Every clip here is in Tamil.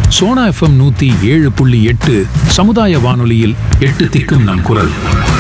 சோனா எஃப்எம் நூத்தி ஏழு புள்ளி எட்டு சமுதாய வானொலியில் எட்டு திக்கும் நம் குரல்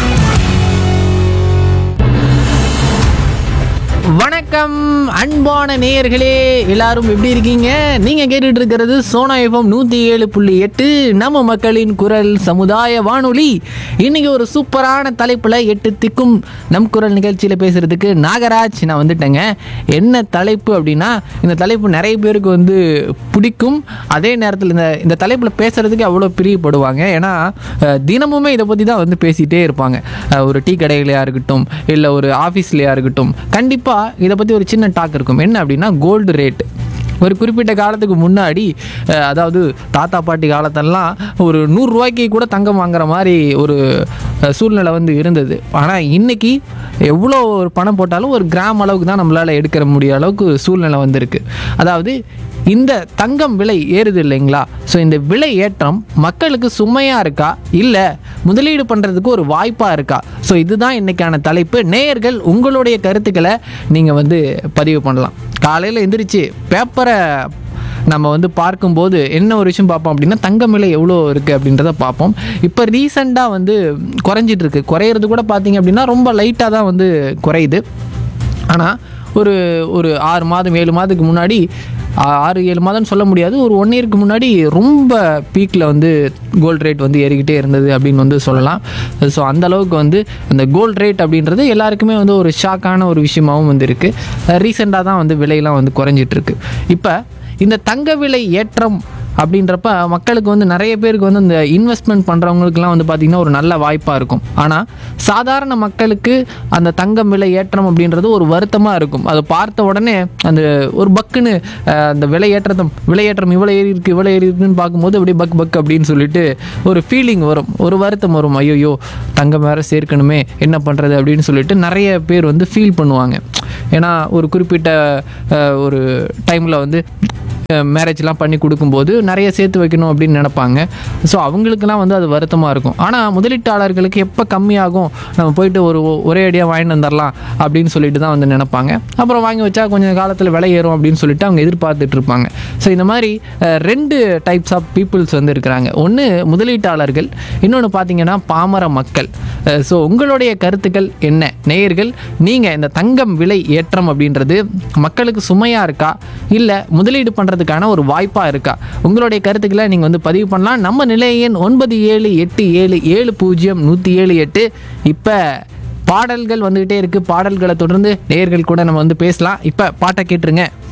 வணக்கம் அன்பான நேயர்களே எல்லாரும் எப்படி இருக்கீங்க நீங்க கேட்டுட்டு இருக்கிறது சோனா எஃப்எம் நூத்தி ஏழு புள்ளி எட்டு நம்ம மக்களின் குரல் சமுதாய வானொலி இன்னைக்கு ஒரு சூப்பரான தலைப்புல எட்டு திக்கும் நம் குரல் நிகழ்ச்சியில பேசுறதுக்கு நாகராஜ் நான் வந்துட்டேங்க என்ன தலைப்பு அப்படின்னா இந்த தலைப்பு நிறைய பேருக்கு வந்து பிடிக்கும் அதே நேரத்தில் இந்த இந்த தலைப்பில் பேசுறதுக்கு அவ்வளோ பிரியப்படுவாங்க ஏன்னா அஹ், தினமுமே இதை பற்றி தான் வந்து பேசிகிட்டே இருப்பாங்க அஹ், ஒரு டீ கடைகளையாக இருக்கட்டும் இல்லை ஒரு ஆஃபீஸ்லையாக இருக்கட்டும் கண்டிப்பாக இதை பற்றி ஒரு சின்ன டாக் இருக்கும் என்ன அப்படின்னா கோல்டு ரேட் ஒரு குறிப்பிட்ட காலத்துக்கு முன்னாடி அஹ், அதாவது தாத்தா பாட்டி காலத்தெல்லாம் ஒரு நூறுரூவாய்க்கு கூட தங்கம் வாங்குற மாதிரி ஒரு அஹ், சூழ்நிலை வந்து இருந்தது ஆனால் இன்னைக்கு எவ்வளோ ஒரு பணம் போட்டாலும் ஒரு கிராம் அளவுக்கு தான் நம்மளால் எடுக்கிற முடிய அளவுக்கு சூழ்நிலை வந்திருக்கு அதாவது இந்த தங்கம் விலை ஏறுது இல்லைங்களா ஸோ இந்த விலை ஏற்றம் மக்களுக்கு சுமையாக இருக்கா இல்லை முதலீடு பண்ணுறதுக்கு ஒரு வாய்ப்பாக இருக்கா ஸோ இதுதான் இன்னைக்கான தலைப்பு நேயர்கள் உங்களுடைய கருத்துக்களை நீங்கள் வந்து பதிவு பண்ணலாம் காலையில் எந்திரிச்சு பேப்பரை நம்ம வந்து பார்க்கும்போது என்ன ஒரு விஷயம் பார்ப்போம் அப்படின்னா தங்கம் விலை எவ்வளோ இருக்குது அப்படின்றத பார்ப்போம் இப்போ ரீசெண்டாக வந்து குறைஞ்சிட்டு இருக்கு குறையிறது கூட பார்த்தீங்க அப்படின்னா ரொம்ப லைட்டாக தான் வந்து குறையுது ஆனால் ஒரு ஒரு ஆறு மாதம் ஏழு மாதத்துக்கு முன்னாடி ஆ- ஆறு ஏழு மாதம்னு சொல்ல முடியாது ஒரு ஒன் இயருக்கு முன்னாடி ரொம்ப பீக்கில் வந்து கோல்ட் ரேட் வந்து ஏறிக்கிட்டே இருந்தது அப்படின்னு வந்து சொல்லலாம் ஸோ அந்த அளவுக்கு வந்து அந்த கோல்ட் ரேட் அப்படின்றது எல்லாருக்குமே வந்து ஒரு ஷாக்கான ஒரு விஷயமாகவும் வந்து இருக்குது ரீசெண்டாக தான் வந்து விலையெல்லாம் வந்து குறைஞ்சிட்டு இருக்கு இப்போ இந்த தங்க விலை ஏற்றம் அப்படின்றப்ப மக்களுக்கு வந்து நிறைய பேருக்கு வந்து இந்த இன்வெஸ்ட்மெண்ட் பண்ணுறவங்களுக்குலாம் வந்து பார்த்திங்கன்னா ஒரு நல்ல வாய்ப்பாக இருக்கும் ஆனால் சாதாரண மக்களுக்கு அந்த தங்கம் விலை ஏற்றம் அப்படின்றது ஒரு வருத்தமாக இருக்கும் அதை பார்த்த உடனே அந்த ஒரு பக்குன்னு அஹ், அந்த விலை ஏற்றத்தை விலை ஏற்றம் இவ்வளோ ஏறி இருக்கு இவ்வளோ ஏறி இருக்குன்னு பார்க்கும்போது அப்படியே பக் பக் அப்படின்னு சொல்லிட்டு ஒரு ஃபீலிங் வரும் ஒரு வருத்தம் வரும் ஐயோ தங்கம் வேற சேர்க்கணுமே என்ன பண்ணுறது அப்படின்னு சொல்லிட்டு நிறைய பேர் வந்து ஃபீல் பண்ணுவாங்க ஏன்னா ஒரு குறிப்பிட்ட அஹ், ஒரு டைமில் வந்து மேரேஜ்லாம் பண்ணி கொடுக்கும்போது நிறைய சேர்த்து வைக்கணும் அப்படின்னு நினைப்பாங்க ஸோ அவங்களுக்குலாம் வந்து அது வருத்தமாக இருக்கும் ஆனால் முதலீட்டாளர்களுக்கு எப்போ கம்மியாகும் நம்ம போயிட்டு ஒரு ஒரே அடியாக வாங்கிட்டு வந்துடலாம் அப்படின்னு சொல்லிட்டு தான் வந்து நினைப்பாங்க அப்புறம் வாங்கி வச்சா கொஞ்சம் காலத்தில் விலை ஏறும் அப்படின்னு சொல்லிட்டு அவங்க எதிர்பார்த்துட்டு இருப்பாங்க ஸோ இந்த மாதிரி அஹ், ரெண்டு டைப்ஸ் ஆஃப் பீப்புள்ஸ் வந்து இருக்கிறாங்க ஒன்று முதலீட்டாளர்கள் இன்னொன்று பார்த்தீங்கன்னா பாமர மக்கள் ஸோ உங்களுடைய கருத்துக்கள் என்ன நேயர்கள் நீங்கள் இந்த தங்கம் விலை ஏற்றம் அப்படின்றது மக்களுக்கு சுமையாக இருக்கா இல்லை முதலீடு பண்ணுறதுக்கான ஒரு வாய்ப்பாக இருக்கா உங்களுடைய கருத்துக்களை நீங்கள் வந்து பதிவு பண்ணலாம் நம்ம நிலைய எண் ஒன்பது ஏழு எட்டு ஏழு ஏழு பூஜ்ஜியம் நூற்றி ஏழு எட்டு இப்போ பாடல்கள் வந்துக்கிட்டே இருக்குது பாடல்களை தொடர்ந்து நேயர்கள் கூட நம்ம வந்து பேசலாம் இப்போ பாட்டை கேட்டுருங்க